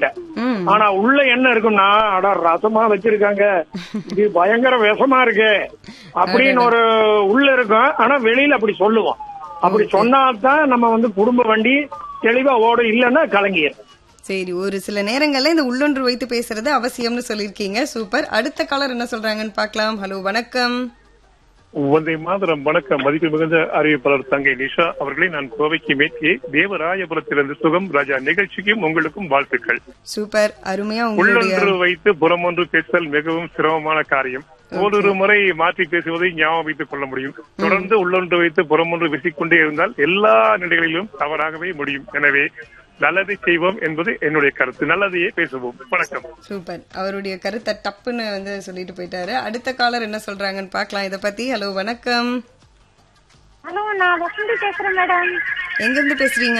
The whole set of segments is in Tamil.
கிட்ட ம் ஆனா உள்ள என்ன இருக்கும்னா அட ரசமா வச்சிருக்காங்க இது பயங்கர விஷமா இருக்கு அப்படின்னு ஒரு உள்ள இருக்கும் ஆனா வெளியில அப்படி சொல்லுவோம் அப்படி சொன்னாதான் நம்ம வந்து குடும்ப வண்டி தெளிவா ஓடும் இல்லைன்னா கலங்கிடும் சரி ஒரு சில நேரங்கள்ல இந்த உள்ளொன்று வைத்து பேசுறது அவசியம்னு சொல்லியிருக்கீங்க சூப்பர் அடுத்த காலர் என்ன சொல்றாங்கன்னு பார்க்கலாம் ஹலோ வணக்கம் வந்தே மாதரம் வணக்கம் மதிப்பு மிகுந்த அறிவிப்பாளர் தங்கை நிஷா அவர்களை நான் கோவைக்கு மேற்கே தேவராயபுரத்திலிருந்து சுகம் ராஜா நிகழ்ச்சிக்கும் உங்களுக்கும் வாழ்த்துக்கள் சூப்பர் அருமையா உங்களுடைய உள்ளொன்று வைத்து புறமொன்று பேசுதல் மிகவும் சிரமமான காரியம் ஓரிரு முறை மாற்றி பேசுவதை ஞாபகம் வைத்துக் கொள்ள முடியும் தொடர்ந்து உள்ளொன்று வைத்து புறமொன்று வீசிக்கொண்டே இருந்தால் எல்லா நிலைகளிலும் தவறாகவே முடியும் எனவே நல்லதை செய்வோம் என்பது என்னுடைய கருத்து நல்லதையே பேசுவோம் வணக்கம் சூப்பர் அவருடைய கருத்தை டப்புன்னு வந்து சொல்லிட்டு போயிட்டாரு அடுத்த காலர் என்ன சொல்றாங்கன்னு பார்க்கலாம் இத பத்தி ஹலோ வணக்கம் ஹலோ நான் வசந்தி பேசுறேன் மேடம் எங்க இருந்து பேசுறீங்க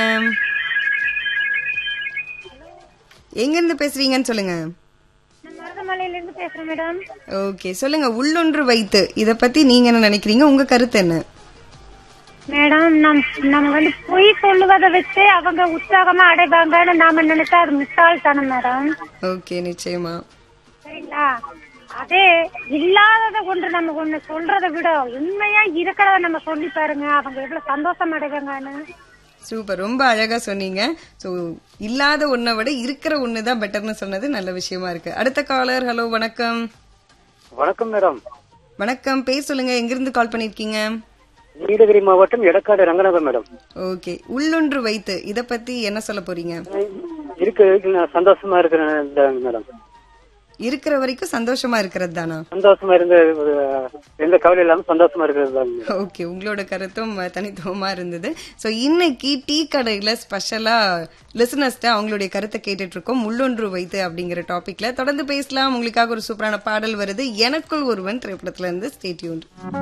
எங்க இருந்து பேசுறீங்கன்னு சொல்லுங்க நான் மருதமலையில இருந்து பேசுறேன் மேடம் ஓகே சொல்லுங்க உள்ளொன்று வைத்து இத பத்தி நீங்க என்ன நினைக்கிறீங்க உங்க கருத்து என்ன மேடம் நம் நம்ம வந்து பொய் சொல்லுவதை வச்சு அவங்க உற்சாகமா அடைவாங்கன்னு நாம நினைச்சா அது முட்டாள்தானே மேடம் ஓகே நிச்சயமா சரிங்களா அதே இல்லாதத ஒன்று நம்ம ஒண்ணு சொல்றதை விட உண்மையா இருக்கிறத நம்ம சொல்லி பாருங்க அவங்க எவ்வளவு சந்தோஷம் அடைவாங்கன்னு சூப்பர் ரொம்ப அழகா சொன்னீங்க சோ இல்லாத ஒன்றை விட இருக்கிற ஒண்ணு தான் பெட்டர்னு சொன்னது நல்ல விஷயமா இருக்கு அடுத்த காலர் ஹலோ வணக்கம் வணக்கம் மேடம் வணக்கம் பேர் சொல்லுங்க எங்கிருந்து கால் பண்ணிருக்கீங்க நீலகிரி மாவட்டம் எடக்காடு ரங்கநாதன் மேடம் ஓகே உள்ளொன்று வைத்து இத பத்தி என்ன சொல்ல போறீங்க இருக்கு இருக்கு, நான் சந்தோஷமா இருக்கிறேன் மேடம் இருக்கிற வரைக்கும் சந்தோஷமா இருக்கிறது தானா சந்தோஷமா இருந்து அஹ், எந்த கவலை இல்லாம சந்தோஷமா இருக்கிறது தான் மேடம். ஓகே உங்களோட கருத்தும் அஹ், தனித்துவமா இருந்தது சோ இன்னைக்கு டீ கடையில ஸ்பெஷலா லிசனர்ஸ்ட அவங்களுடைய கருத்தை கேட்டுட்டு இருக்கோம் உள்ளொன்று வைத்து அப்படிங்கிற டாபிக்ல தொடர்ந்து பேசலாம் உங்களுக்காக ஒரு சூப்பரான பாடல் வருது எனக்குள் ஒருவன் திரைப்படத்துல இருந்து ஸ்டேட்யூன்